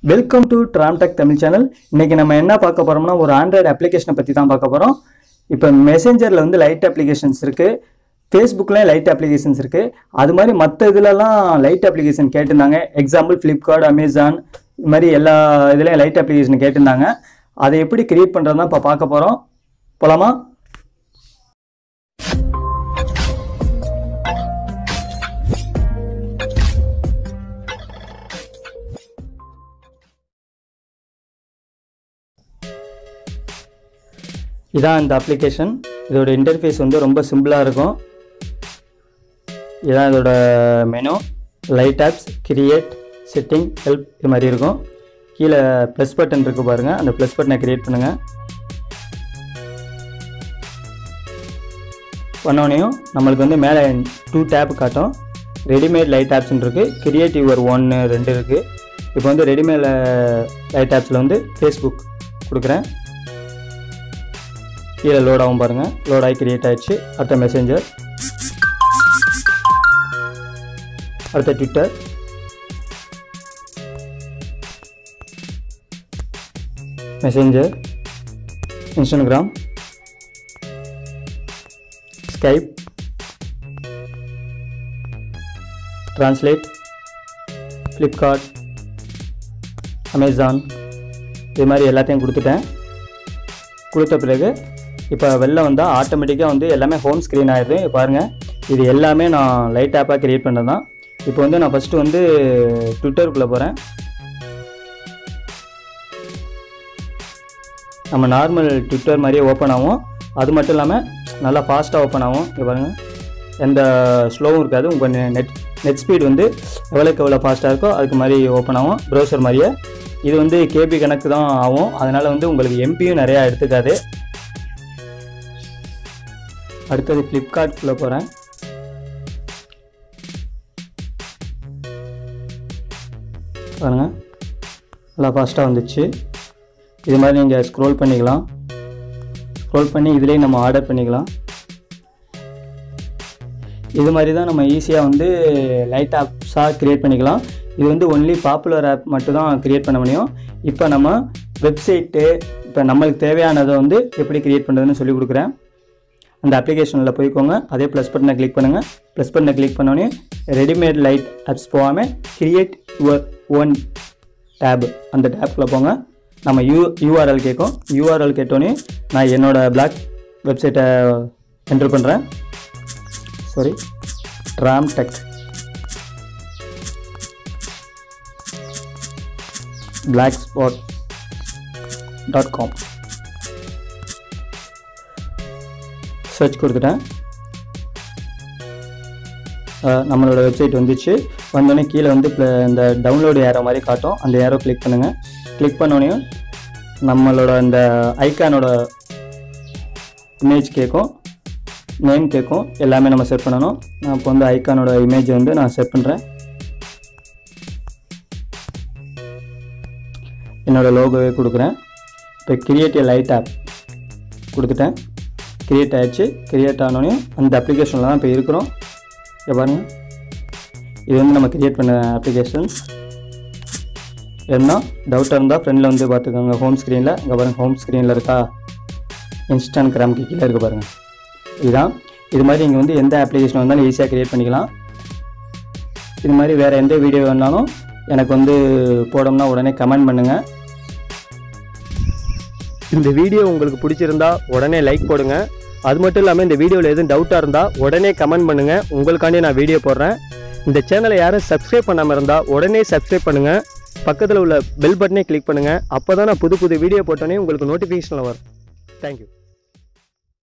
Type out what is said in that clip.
welcome to Tramtech Tamil channel இன்னைக்கு நம்ம என்ன பார்க்க போறோம்னா ஒரு ஆண்ட்ராய்டு அப்ளிகேஷனை பற்றி தான் பார்க்க போகிறோம் இப்போ மெசேஞ்சரில் வந்து லைட் அப்ளிகேஷன்ஸ் இருக்குது ஃபேஸ்புக்லேயும் லைட் அப்ளிகேஷன்ஸ் இருக்குது அது மாதிரி மற்ற இதுலலாம் லைட் அப்ளிகேஷன் கேட்டிருந்தாங்க எக்ஸாம்பிள் ஃப்ளிப்கார்ட் அமேசான் இது மாதிரி எல்லா இதுலேயும் லைட் அப்ளிகேஷன் கேட்டிருந்தாங்க அதை எப்படி கிரியேட் பண்ணுறது தான் இப்போ பார்க்க போகிறோம் போலாமா இதான் இந்த அப்ளிகேஷன் இதோட இன்டர்ஃபேஸ் வந்து ரொம்ப சிம்பிளாக இருக்கும் இதான் இதோட menu lite apps create setting help இது மாதிரி இருக்கும் கீழே ப்ளஸ் பட்டன் இருக்குது பாருங்கள் அந்த ப்ளஸ் பட்டனை கிரியேட் பண்ணுங்கள் பண்ணோடனையும் நம்மளுக்கு வந்து மேலே டூ டேப் காட்டும் ரெடிமேட் லைட் ஆப்ஸ்னு இருக்குது கிரியேட் யுவர் ஒன்று ரெண்டு இருக்குது இப்போ வந்து ரெடிமேட் லைட் ஆப்ஸில் வந்து ஃபேஸ்புக் கொடுக்குறேன் கீழே லோட் ஆகும் பாருங்கள் லோட் ஆகி கிரியேட் ஆயிடுச்சு அடுத்த மெசேஞ்சர் அடுத்த Twitter Messenger Instagram Skype translate Flipkart Amazon இது மாதிரி எல்லாத்தையும் கொடுத்துட்டேன் கொடுத்த பிறகு இப்போ வெளில வந்தால் ஆட்டோமேட்டிக்காக வந்து எல்லாமே ஹோம் ஸ்க்ரீன் ஆயிடுது இப்ப பாருங்கள் இது எல்லாமே நான் லைட் ஆப்பாக க்ரியேட் பண்ணது தான் இப்போ வந்து நான் ஃபஸ்ட்டு வந்து ட்விட்டருக்குள்ளே போகிறேன் நம்ம நார்மல் ட்விட்டர் மாதிரியே ஓப்பன் ஆகும் அது மட்டும் இல்லாமல் நல்லா ஃபாஸ்ட்டாக ஓப்பன் ஆகும் இங்கே பாருங்கள் எந்த ஸ்லோவும் இருக்காது உங்கள் நெட் நெட் ஸ்பீட் வந்து எவ்வளோக்கு எவ்வளோ ஃபாஸ்ட்டாக இருக்கோ அதுக்கு மாதிரி ஓப்பன் ஆகும் ப்ரௌசர் மாதிரியே இது வந்து கேபி கணக்கு தான் ஆகும் அதனால் வந்து உங்களுக்கு எம்பியும் நிறையா எடுத்துக்காது அடுத்தது ஃப்ளிப்கார்ட்குள்ளே போகிறேன் பாருங்கள் நல்லா ஃபாஸ்ட்டாக வந்துச்சு இது மாதிரி நீங்கள் ஸ்க்ரோல் பண்ணிக்கலாம் ஸ்க்ரோல் பண்ணி இதுலேயே நம்ம ஆர்டர் பண்ணிக்கலாம் இது மாதிரி தான் நம்ம ஈஸியாக வந்து லைட் ஆப்ஸாக க்ரியேட் பண்ணிக்கலாம் இது வந்து ஒன்லி பாப்புலர் ஆப் மட்டும் தான் க்ரியேட் பண்ண முடியும் இப்போ நம்ம வெப்சைட்டு இப்போ நம்மளுக்கு தேவையானதை வந்து எப்படி க்ரியேட் பண்ணுறதுன்னு சொல்லி கொடுக்குறேன் அந்த அப்ளிகேஷனில் போய்க்கோங்க அதே ப்ளஸ் பட்டனை கிளிக் பண்ணுங்கள் ப்ளஸ் பட்டனை கிளிக் பண்ணோடனே ரெடிமேட் லைட் ஆப்ஸ் போகாமல் கிரியேட் யுவர் ஓன் டேப் அந்த டேப்குள்ளே போங்க நம்ம யூ யூஆர்எல் கேட்கும் யூஆர்எல் கேட்டோன்னே நான் என்னோடய பிளாக் வெப்சைட்டை என்டர் பண்ணுறேன் sorry Tramtech blogspot dot com search கொடுத்துட்டேன் அஹ் நம்மளோட வெப்சைட் வந்துச்சு வந்தோடனே கீழே வந்து pl- இந்த டவுன்லோடு ஏரோ மாதிரி காட்டும் அந்த ஏரோ கிளிக் பண்ணுங்கள் கிளிக் பண்ணோடனையும் நம்மளோட இந்த ஐக்கானோட இமேஜ் கேட்கும் நேம் கேட்கும் எல்லாமே நம்ம செட் பண்ணணும் நான் இப்போ வந்து ஐக்கானோட இமேஜ் வந்து நான் செட் பண்ணுறேன் என்னோட லோகோவே கொடுக்குறேன் இப்போ கிரியேட் ஏ லைட் ஆப் கொடுத்துட்டேன் கிரியேட் ஆயிடுச்சு கிரியேட் ஆனோடனே அந்த அப்ளிகேஷனில் தான் இப்போ இருக்கிறோம் இங்கே பாருங்கள் இது வந்து நம்ம கிரியேட் பண்ண அப்ளிகேஷன் என்ன டவுட்டாக இருந்தால் ஃப்ரெண்டில் வந்து பார்த்துக்கோங்க ஹோம் ஸ்க்ரீனில் இங்கே பாருங்கள் ஹோம் ஸ்க்ரீனில் இருக்கா இன்ஸ்டாகிராம்க்கு கீழே இருக்குது பாருங்கள் இதுதான் இது மாதிரி நீங்கள் வந்து எந்த அப்ளிகேஷன் வந்தாலும் ஈஸியாக கிரியேட் பண்ணிக்கலாம் இது மாதிரி வேறு எந்த வீடியோ வேணாலும் எனக்கு வந்து போடணும்னா உடனே கமெண்ட் பண்ணுங்கள் இந்த வீடியோ உங்களுக்கு பிடிச்சிருந்தா உடனே லைக் போடுங்க அது மட்டும் இல்லாமல் இந்த வீடியோவில் எதுவும் டவுட்டாக இருந்தால் உடனே கமெண்ட் பண்ணுங்கள் உங்களுக்காண்டி நான் வீடியோ போடுறேன் இந்த சேனலை யாரும் சப்ஸ்கிரைப் பண்ணாமல் இருந்தால் உடனே சப்ஸ்கிரைப் பண்ணுங்கள் பக்கத்தில் உள்ள பெல் பட்டனே கிளிக் பண்ணுங்கள் அப்போ தான் நான் புது புது வீடியோ போட்டோன்னே உங்களுக்கு நோட்டிஃபிகேஷனில் வரும் தேங்க்யூ